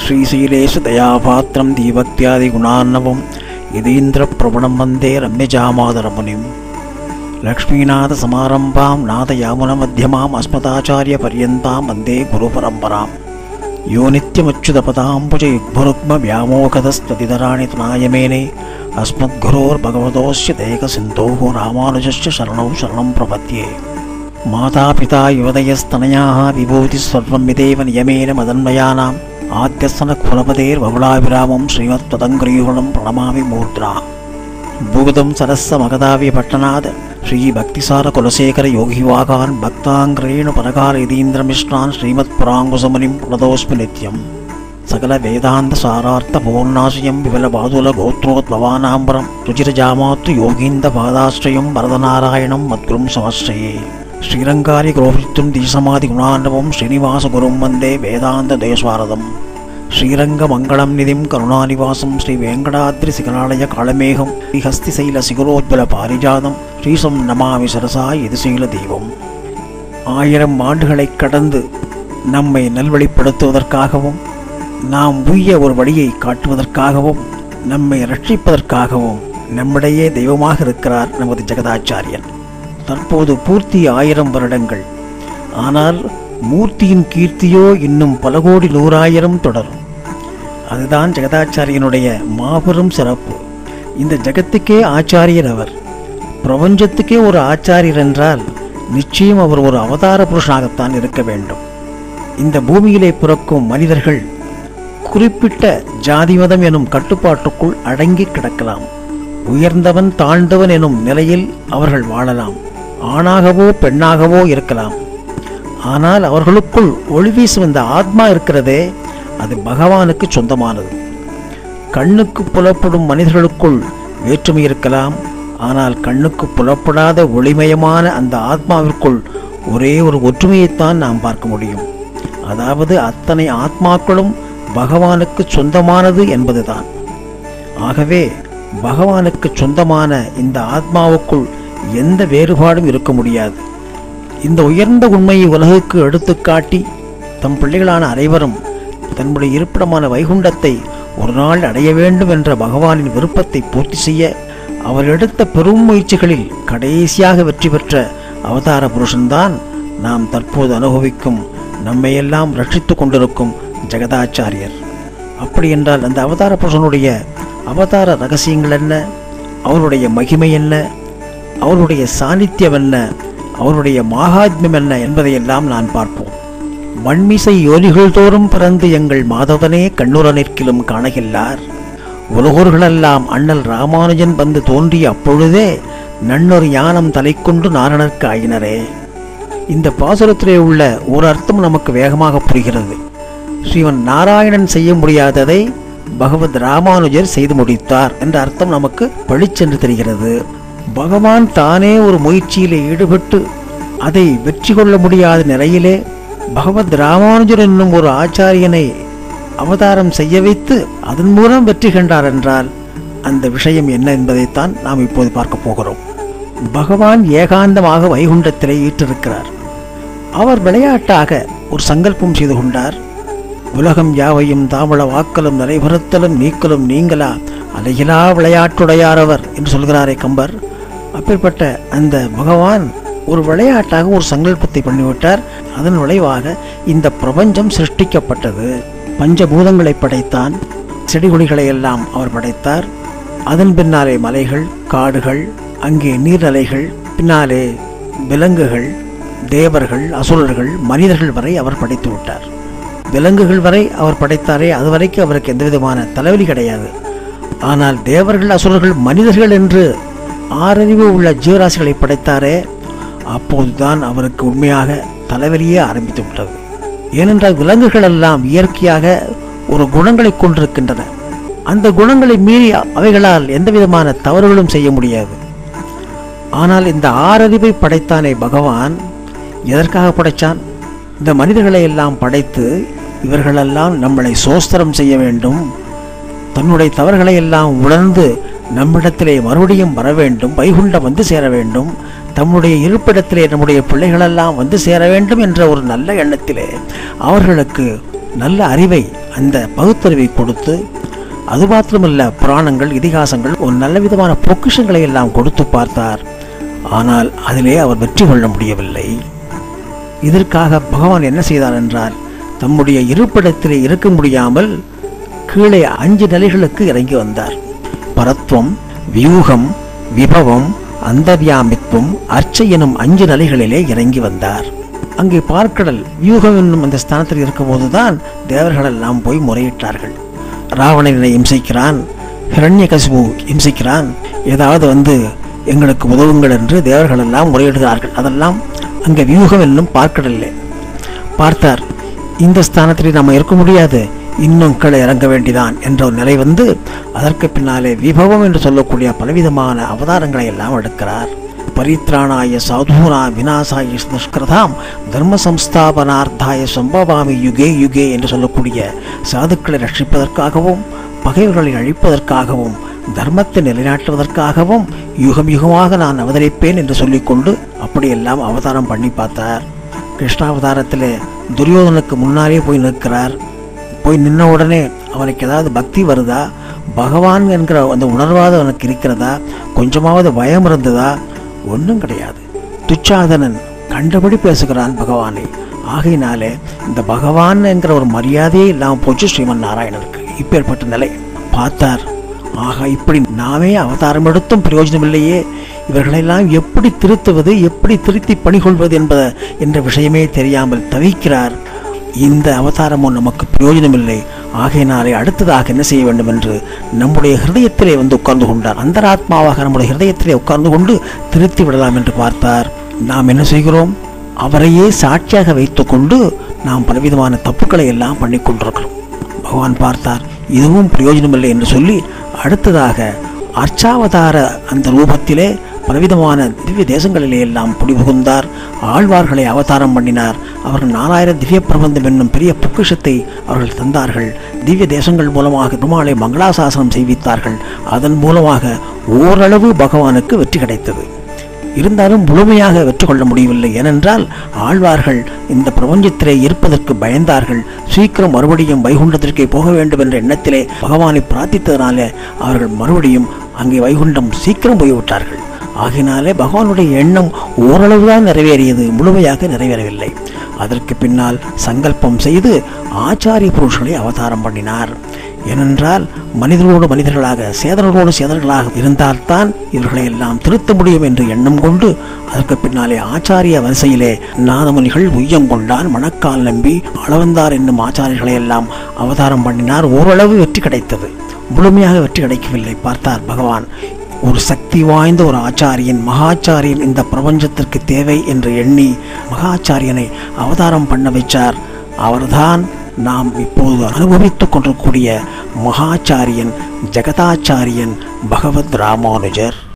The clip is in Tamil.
श्रीशैलेश दयापात्रं दीभक्त्यादिगुणार्णवं यदीन्द्रप्रवणं वन्दे रम्यजामादरमुनिं लक्ष्मीनाथसमारम्भां नाथयामुनमध्यमाम् अस्मदाचार्यपर्यन्तां वन्दे गुरुपरम्पराम् यो नित्यमच्युतपदाम्बुजयुग्मरुग्मव्यामोहदस्तदितराणि तुनायमेने अस्मद्गुरोर्भगवतोऽस्य देकसिन्धोः रामानुजस्य शरणौ शरणं प्रपद्ये मातापिता युवदयस्तनयाः विभूतिस्वर्वं विदेव नियमेन मदन्मयानाम् आद्यस्तनकुलपतेर्बहुलाभिरामं श्रीमत्पदङ्ग्रीहुणं प्रणमामि मूर्ध्ना भूगतं सरस्समगदाव्यपट्टनाद श्रीभक्तिसारकुलशेखर योगिवागान् भक्ताङ्ग्रेणु परकार यतीन्द्रमिश्रान् श्रीमत्पुराङ्कुशमुनिं प्रणतोऽस्मि नित्यम् सकलवेदान्तसारार्थपूर्णाशयं विमलबादुलगोत्रोद्भवानाम्बरं रुचिरजामातृ योगीन्दपादाश्रयं वरदनारायणं मद्गुरुं समश्रये श्रीरङ्गारि गुरोभित्युं दीसमादिगुणाण्डवं श्रीनिवासगुरुं वन्दे वेदान्तदेशवारदम् श्रीरङ्गमङ्गलं निधिं करुणानिवासं श्रीवेङ्कटाद्रिशिखरालय कालमेघं श्रीहस्तिशैलशिखरोज्वलपारिजातं ஸ்ரீசம் நமாமி சரசா எதிசீல தெய்வம் ஆயிரம் ஆண்டுகளைக் கடந்து நம்மை நல்வழிப்படுத்துவதற்காகவும் நாம் உய்ய ஒரு வழியை காட்டுவதற்காகவும் நம்மை ரட்சிப்பதற்காகவும் நம்மிடையே தெய்வமாக இருக்கிறார் நமது ஜெகதாச்சாரியன் தற்போது பூர்த்தி ஆயிரம் வருடங்கள் ஆனால் மூர்த்தியின் கீர்த்தியோ இன்னும் பல கோடி நூறாயிரம் தொடரும் அதுதான் ஜெகதாச்சாரியனுடைய மாபெரும் சிறப்பு இந்த ஜெகத்துக்கே ஆச்சாரியர் அவர் பிரபஞ்சத்துக்கே ஒரு ஆச்சாரியர் என்றால் நிச்சயம் அவர் ஒரு அவதார புருஷனாகத்தான் இருக்க வேண்டும் இந்த பூமியிலே பிறக்கும் மனிதர்கள் குறிப்பிட்ட ஜாதி மதம் எனும் கட்டுப்பாட்டுக்குள் அடங்கி கிடக்கலாம் உயர்ந்தவன் தாழ்ந்தவன் எனும் நிலையில் அவர்கள் வாழலாம் ஆணாகவோ பெண்ணாகவோ இருக்கலாம் ஆனால் அவர்களுக்குள் ஒளி வீசும் இந்த ஆத்மா இருக்கிறதே அது பகவானுக்கு சொந்தமானது கண்ணுக்கு புலப்படும் மனிதர்களுக்குள் வேற்றுமை இருக்கலாம் ஆனால் கண்ணுக்கு புலப்படாத ஒளிமயமான அந்த ஆத்மாவிற்குள் ஒரே ஒரு ஒற்றுமையைத்தான் நாம் பார்க்க முடியும் அதாவது அத்தனை ஆத்மாக்களும் பகவானுக்கு சொந்தமானது என்பதுதான் ஆகவே பகவானுக்கு சொந்தமான இந்த ஆத்மாவுக்குள் எந்த வேறுபாடும் இருக்க முடியாது இந்த உயர்ந்த உண்மையை உலகுக்கு எடுத்துக்காட்டி தம் பிள்ளைகளான அனைவரும் தன்னுடைய இருப்பிடமான வைகுண்டத்தை ஒரு நாள் அடைய வேண்டும் என்ற பகவானின் விருப்பத்தை பூர்த்தி செய்ய அவர் எடுத்த பெரும் முயற்சிகளில் கடைசியாக வெற்றி பெற்ற அவதார புருஷன்தான் நாம் தற்போது அனுபவிக்கும் நம்மையெல்லாம் ரட்சித்து கொண்டிருக்கும் ஜெகதாச்சாரியர் அப்படி என்றால் அந்த அவதார புருஷனுடைய அவதார ரகசியங்கள் என்ன அவருடைய மகிமை என்ன அவருடைய சாநித்தியம் என்ன அவருடைய மாகாத்மியம் என்ன என்பதையெல்லாம் நான் பார்ப்போம் மண்மிசை யோனிகள் தோறும் பிறந்து எங்கள் மாதவனே கண்ணுற நிற்கிலும் காணகில்லார் உலகோர்களெல்லாம் அண்ணல் ராமானுஜன் வந்து தோன்றிய அப்பொழுதே நன்னொரு ஞானம் தலைக்கொண்டு நாரணர்க்கு ஆயினரே இந்த பாசுரத்திலே உள்ள ஒரு அர்த்தம் நமக்கு வேகமாக புரிகிறது ஸ்ரீவன் நாராயணன் செய்ய முடியாததை பகவத் ராமானுஜர் செய்து முடித்தார் என்ற அர்த்தம் நமக்கு பளிச்சென்று தெரிகிறது பகவான் தானே ஒரு முயற்சியிலே ஈடுபட்டு அதை வெற்றி கொள்ள முடியாத நிலையிலே பகவத் ராமானுஜர் என்னும் ஒரு ஆச்சாரியனை அவதாரம் செய்ய வைத்து அதன் மூலம் வெற்றி கண்டார் என்றால் அந்த விஷயம் என்ன என்பதைத்தான் நாம் இப்போது பார்க்க போகிறோம் பகவான் ஏகாந்தமாக வைகுண்டத்திலே ஈற்றிருக்கிறார் அவர் விளையாட்டாக ஒரு சங்கல்பம் செய்து கொண்டார் உலகம் யாவையும் தாமள வாக்கலும் நிறைபுறத்தலும் நீக்கலும் நீங்களா அலையிலா விளையாட்டுடையாரவர் என்று சொல்கிறாரே கம்பர் அப்பேற்பட்ட அந்த பகவான் ஒரு விளையாட்டாக ஒரு சங்கல்பத்தை பண்ணிவிட்டார் அதன் விளைவாக இந்த பிரபஞ்சம் சிருஷ்டிக்கப்பட்டது பஞ்சபூதங்களை படைத்தான் செடி கொடிகளை எல்லாம் அவர் படைத்தார் அதன் பின்னாலே மலைகள் காடுகள் அங்கே நீர்நிலைகள் பின்னாலே விலங்குகள் தேவர்கள் அசுரர்கள் மனிதர்கள் வரை அவர் படைத்து விட்டார் விலங்குகள் வரை அவர் படைத்தாரே அது வரைக்கும் அவருக்கு எந்த விதமான தலைவலி கிடையாது ஆனால் தேவர்கள் அசுரர்கள் மனிதர்கள் என்று ஆறறிவு உள்ள ஜீவராசிகளை படைத்தாரே அப்போதுதான் அவருக்கு உண்மையாக தலைவலியே ஆரம்பித்து விட்டது ஏனென்றால் விலங்குகள் எல்லாம் இயற்கையாக ஒரு குணங்களை கொண்டிருக்கின்றன அந்த குணங்களை மீறி அவைகளால் எந்த விதமான தவறுகளும் செய்ய முடியாது ஆனால் இந்த ஆறறிவை படைத்தானே பகவான் எதற்காக படைத்தான் இந்த மனிதர்களை எல்லாம் படைத்து இவர்களெல்லாம் நம்மளை சோஸ்திரம் செய்ய வேண்டும் தன்னுடைய தவறுகளை எல்லாம் உணர்ந்து நம்மிடத்திலே மறுபடியும் வர வேண்டும் வைகுண்டம் வந்து சேர வேண்டும் தம்முடைய இருப்பிடத்திலே நம்முடைய பிள்ளைகளெல்லாம் வந்து சேர வேண்டும் என்ற ஒரு நல்ல எண்ணத்திலே அவர்களுக்கு நல்ல அறிவை அந்த பகுத்தறிவை கொடுத்து அது மாத்திரமல்ல புராணங்கள் இதிகாசங்கள் ஒரு நல்ல விதமான பொக்கிஷங்களை எல்லாம் கொடுத்து பார்த்தார் ஆனால் அதிலே அவர் வெற்றி கொள்ள முடியவில்லை இதற்காக பகவான் என்ன செய்தார் என்றால் தம்முடைய இருப்பிடத்திலே இருக்க முடியாமல் கீழே அஞ்சு நிலைகளுக்கு இறங்கி வந்தார் பரத்வம் வியூகம் விபவம் அந்தர்யாமித்வம் அர்ச்சை எனும் அஞ்சு நிலைகளிலே இறங்கி வந்தார் அங்கே பார்க்கடல் வியூகம் என்னும் அந்த ஸ்தானத்தில் இருக்கும்போதுதான் தேவர்கள் எல்லாம் போய் முறையிட்டார்கள் ராவணனை இம்சிக்கிறான் ஹிரண்யகசிபு இம்சிக்கிறான் ஏதாவது வந்து எங்களுக்கு உதவுங்கள் என்று தேவர்கள் எல்லாம் முறையிடுகிறார்கள் அதெல்லாம் அங்கே வியூகம் என்னும் பார்க்கடல்லே பார்த்தார் இந்த ஸ்தானத்தில் நம்ம இருக்க முடியாது இன்னும் கீழே இறங்க வேண்டிதான் என்ற ஒரு நிலை வந்து அதற்கு பின்னாலே விபவம் என்று சொல்லக்கூடிய பலவிதமான அவதாரங்களை எல்லாம் எடுக்கிறார் பரித்ராணாய சாதுனா விநாசாய நிஷ்கிருதாம் தர்ம சம்ஸ்தாபனார்த்தாய சம்பவாமி யுகே யுகே என்று சொல்லக்கூடிய சாதுக்களை ரட்சிப்பதற்காகவும் பகைவர்களை அழிப்பதற்காகவும் தர்மத்தை நிலைநாட்டுவதற்காகவும் யுகம் யுகமாக நான் அவதரிப்பேன் என்று சொல்லிக்கொண்டு அப்படியெல்லாம் அவதாரம் பண்ணி பார்த்தார் கிருஷ்ணாவதாரத்தில் துரியோதனுக்கு முன்னாலே போய் நிற்கிறார் போய் நின்ன உடனே அவனுக்கு ஏதாவது பக்தி வருதா பகவான் என்கிற அந்த உணர்வாது அவனுக்கு இருக்கிறதா கொஞ்சமாவது பயம் இருந்ததா ஒன்றும் கிடையாது துச்சாதனன் கண்டபடி பேசுகிறான் பகவானை ஆகையினாலே இந்த பகவான் என்கிற ஒரு மரியாதையே இல்லாமல் போச்சு ஸ்ரீமன் நாராயணனுக்கு இப்பேற்பட்ட நிலை பார்த்தார் ஆகா இப்படி நாமே அவதாரம் எடுத்தும் பிரயோஜனம் இல்லையே இவர்களெல்லாம் எப்படி திருத்துவது எப்படி திருத்தி பணிகொள்வது என்பது என்ற விஷயமே தெரியாமல் தவிக்கிறார் இந்த அவதாரமும் நமக்கு பிரயோஜனமில்லை ஆகையினாலே அடுத்ததாக என்ன செய்ய வேண்டும் என்று நம்முடைய ஹிருதயத்திலே வந்து உட்கார்ந்து கொண்டார் அந்தராத்மாவாக நம்முடைய ஹிருதயத்திலே உட்கார்ந்து கொண்டு திருத்தி விடலாம் என்று பார்த்தார் நாம் என்ன செய்கிறோம் அவரையே சாட்சியாக வைத்துக்கொண்டு நாம் பலவிதமான தப்புக்களை எல்லாம் பண்ணி கொண்டிருக்கிறோம் பகவான் பார்த்தார் இதுவும் பிரயோஜனமில்லை என்று சொல்லி அடுத்ததாக அர்ச்சாவதார அந்த ரூபத்திலே பலவிதமான திவ்ய தேசங்களிலே எல்லாம் புடிபுகுந்தார் ஆழ்வார்களை அவதாரம் பண்ணினார் அவர்கள் நாலாயிரம் திவ்ய பிரபந்தம் என்னும் பெரிய பொக்கிஷத்தை அவர்கள் தந்தார்கள் திவ்ய தேசங்கள் மூலமாக பெருமாளை மங்களாசாசனம் செய்வித்தார்கள் அதன் மூலமாக ஓரளவு பகவானுக்கு வெற்றி கிடைத்தது இருந்தாலும் முழுமையாக வெற்றி கொள்ள முடியவில்லை ஏனென்றால் ஆழ்வார்கள் இந்த பிரபஞ்சத்திலே இருப்பதற்கு பயந்தார்கள் சீக்கிரம் மறுபடியும் வைகுண்டத்திற்கே போக வேண்டும் என்ற எண்ணத்திலே பகவானை பிரார்த்தித்ததனாலே அவர்கள் மறுபடியும் அங்கே வைகுண்டம் சீக்கிரம் போய்விட்டார்கள் ஆகினாலே பகவானுடைய எண்ணம் ஓரளவுதான் நிறைவேறியது முழுமையாக நிறைவேறவில்லை அதற்கு பின்னால் சங்கல்பம் செய்து ஆச்சாரிய புருஷனை அவதாரம் பண்ணினார் ஏனென்றால் மனிதர்களோடு மனிதர்களாக சேதனர்களோடு சேதனர்களாக இருந்தால்தான் இவர்களை எல்லாம் திருத்த முடியும் என்று எண்ணம் கொண்டு அதற்கு பின்னாலே ஆச்சாரிய வரிசையிலே நாதமுனிகள் உய்யம் கொண்டான் மணக்கால் நம்பி அளவந்தார் என்னும் ஆச்சாரியர்களை எல்லாம் அவதாரம் பண்ணினார் ஓரளவு வெற்றி கிடைத்தது முழுமையாக வெற்றி கிடைக்கவில்லை பார்த்தார் பகவான் ஒரு சக்தி வாய்ந்த ஒரு ஆச்சாரியன் மகாச்சாரியன் இந்த பிரபஞ்சத்திற்கு தேவை என்று எண்ணி மகாச்சாரியனை அவதாரம் பண்ண வைச்சார் அவர்தான் நாம் இப்போது அனுபவித்துக் கொண்டிருக்கூடிய மகாச்சாரியன் ஜெகதாச்சாரியன் பகவத் ராமானுஜர்